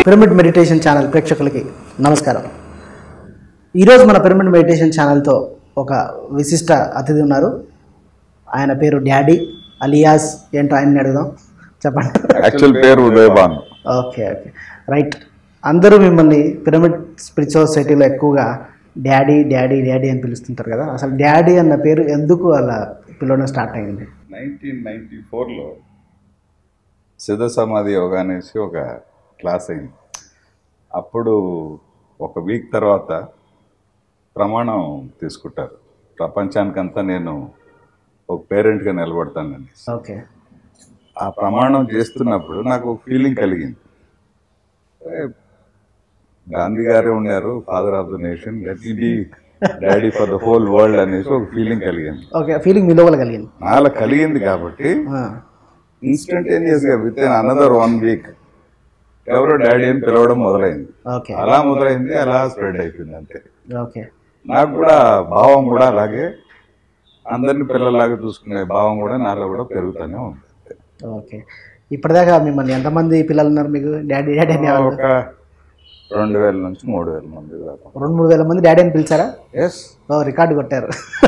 Pyramid meditation channel ప్రేక్షకులకి నమస్కారం ఈరోజు మన పిరమిడ్ మెడిటేషన్ ఛానల్తో ఒక విశిష్ట అతిథి ఉన్నారు ఆయన పేరు డాడీ అలియాస్ ఏంటో ఆయన్ని అడుగుదాం చెప్పండి యాక్చువల్ పేరు ఉదయభాను ఓకే ఓకే రైట్ అందరూ మిమ్మల్ని పిరమిడ్ స్పిరిచువల్ సొసైటీలో ఎక్కువగా డాడీ డాడీ డాడీ అని పిలుస్తుంటారు కదా అసలు డాడీ అన్న పేరు ఎందుకు అలా పిలవడం స్టార్ట్ అయింది నైన్టీన్ నైన్టీ ఫోర్లో సిద్ధ సమాధి యోగా అనేసి ఒక క్లాస్ అయింది అప్పుడు ఒక వీక్ తర్వాత ప్రమాణం తీసుకుంటారు ప్రపంచానికంతా నేను ఒక పేరెంట్గా నిలబడతానని ఓకే ఆ ప్రమాణం చేస్తున్నప్పుడు నాకు ఒక ఫీలింగ్ కలిగింది ఏ, గాంధీ గారే ఉన్నారు father of the nation let be daddy for the whole world అనేసి ఒక ఫీలింగ్ కలిగింది ఓకే ఫీలింగ్ మీ లోపల కలిగింది నాలో కలిగింది కాబట్టి ఆ, ఇన్స్టంటేనియస్ గా with in another one week ఎవరో డాడీ అని పిలవడం మొదలైంది ఓకే అలా మొదలైంది అలా స్ప్రెడ్ అయిపోయింది అంతే ఓకే నాకు కూడా భావం కూడా అలాగే అందరిని పిల్లలాగా చూసుకునే భావం కూడా నాలో కూడా పెరుగుతూనే ఉంది ఓకే ఇప్పటిదాకా మిమ్మల్ని ఎంతమంది పిల్లలు ఉన్నారు మీకు డాడీ డాడీ అని ఎవరు? ఒక రెండు వేల నుంచి మూడు వేల మంది దాకా రెండు మూడు వేల మంది డాడీ అని పిలిచారా ఎస్ ఓ రికార్డు కొట్టారు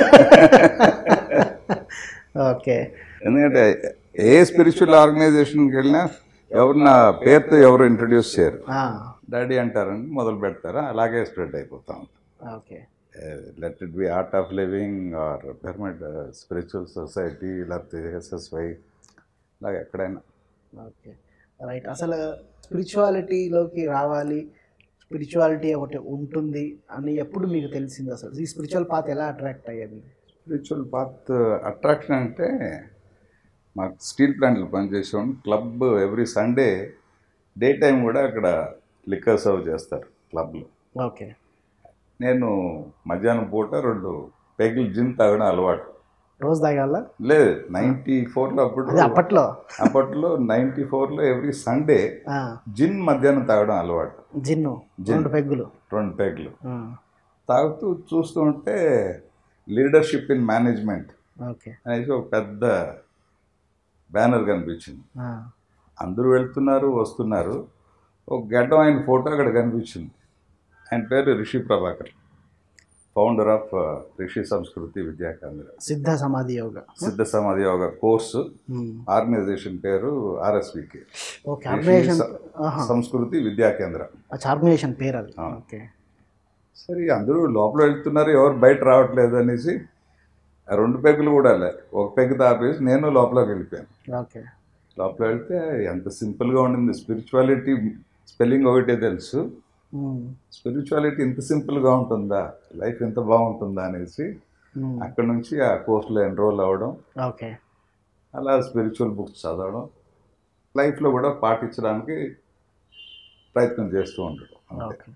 ఓకే ఎందుకంటే ఏ స్పిరిచువల్ ఆర్గనైజేషన్కి వెళ్ళినా ఎవరు నా పేరుతో ఎవరు ఇంట్రడ్యూస్ చేయరు ఆ, డాడీ అంటారని మొదలు పెడతారా అలాగే స్ప్రెడ్ అయిపోతా ఉంటుంది okay let it be art of living or pyramid spiritual society లేకపోతే ఎస్ఎస్వై ఇలాగ ఎక్కడైనా ఓకే రైట్ అసలు స్పిరిచువాలిటీలోకి రావాలి స్పిరిచువాలిటీ ఒకటి ఉంటుంది అని ఎప్పుడు మీకు తెలిసింది అసలు ఈ స్పిరిచువల్ పాత్ ఎలా అట్రాక్ట్ అయ్యేది స్పిరిచువల్ పాత్ అట్రాక్షన్ అంటే మాకు స్టీల్ ప్లాంట్లో పనిచేసాం club every Sunday day time కూడా అక్కడ లిక్కర్ సర్వ్ చేస్తారు క్లబ్లో ఓకే నేను మధ్యాహ్నం పూట రెండు పెగులు జిన్ తాగడం అలవాటు రోజు తాగాల లేదు నైంటీ ఫోర్లో అప్పుడు అదే అప్పట్లో అప్పట్లో నైంటీ ఫోర్లో ఎవ్రీ సండే ఆ, జిన్ మధ్యాహ్నం తాగడం అలవాటు జిన్ను రెండు పెగ్గులు రెండు పెగ్లు ఆ, తాగుతూ చూస్తూ ఉంటే లీడర్షిప్ ఇన్ మేనేజ్మెంట్ ఓకే అనేసి ఒక పెద్ద బ్యానర్ కనిపించింది ఆ, అందరూ వెళ్తున్నారు వస్తున్నారు ఒక గడ్డం ఆయన ఫోటో అక్కడ కనిపించింది ఆయన పేరు రిషి ప్రభాకర్ ఫౌండర్ ఆఫ్ రిషి సంస్కృతి విద్యా కేంద్ర సిద్ధ సమాధి యోగ సిద్ధ సమాధి యోగ కోర్సు ఉమ్, ఆర్గనైజేషన్ పేరు ఆర్ఎస్వికి ఓకే ఆర్గనైజేషన్ ఆహా, సంస్కృతి విద్యా కేంద్ర అచ్చా, ఆర్గనైజేషన్ పేరు అది ఆ. ఓకే సరే అందరూ లోపల వెళ్తున్నారు ఎవరు బయట రావట్లేదు అనేసి ఆ రెండు పెగ్గులు కూడా లే ఒక పెగ్గు తాపేసి నేను లోపలికి వెళ్ళిపోయాను ఓకే లోపల వెళ్తే ఎంత సింపుల్గా ఉండింది స్పిరిచువాలిటీ స్పెల్లింగ్ ఒకటే తెలుసు ఉమ్, స్పిరిచువాలిటీ ఇంత సింపుల్గా ఉంటుందా లైఫ్ ఎంత బాగుంటుందా అనేసి ఉమ్, అక్కడ నుంచి ఆ కోర్సులో ఎన్రోల్ అవ్వడం ఓకే అలా స్పిరిచువల్ బుక్స్ చదవడం లైఫ్లో కూడా పాటించడానికి ప్రయత్నం చేస్తూ ఉండడం అంతే ఓకే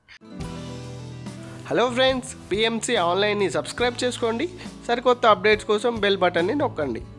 హలో ఫ్రెండ్స్ పిఎంసి ఆన్లైన్ని సబ్స్క్రైబ్ చేసుకోండి సరికొత్త అప్డేట్స్ కోసం బెల్ బటన్ని నొక్కండి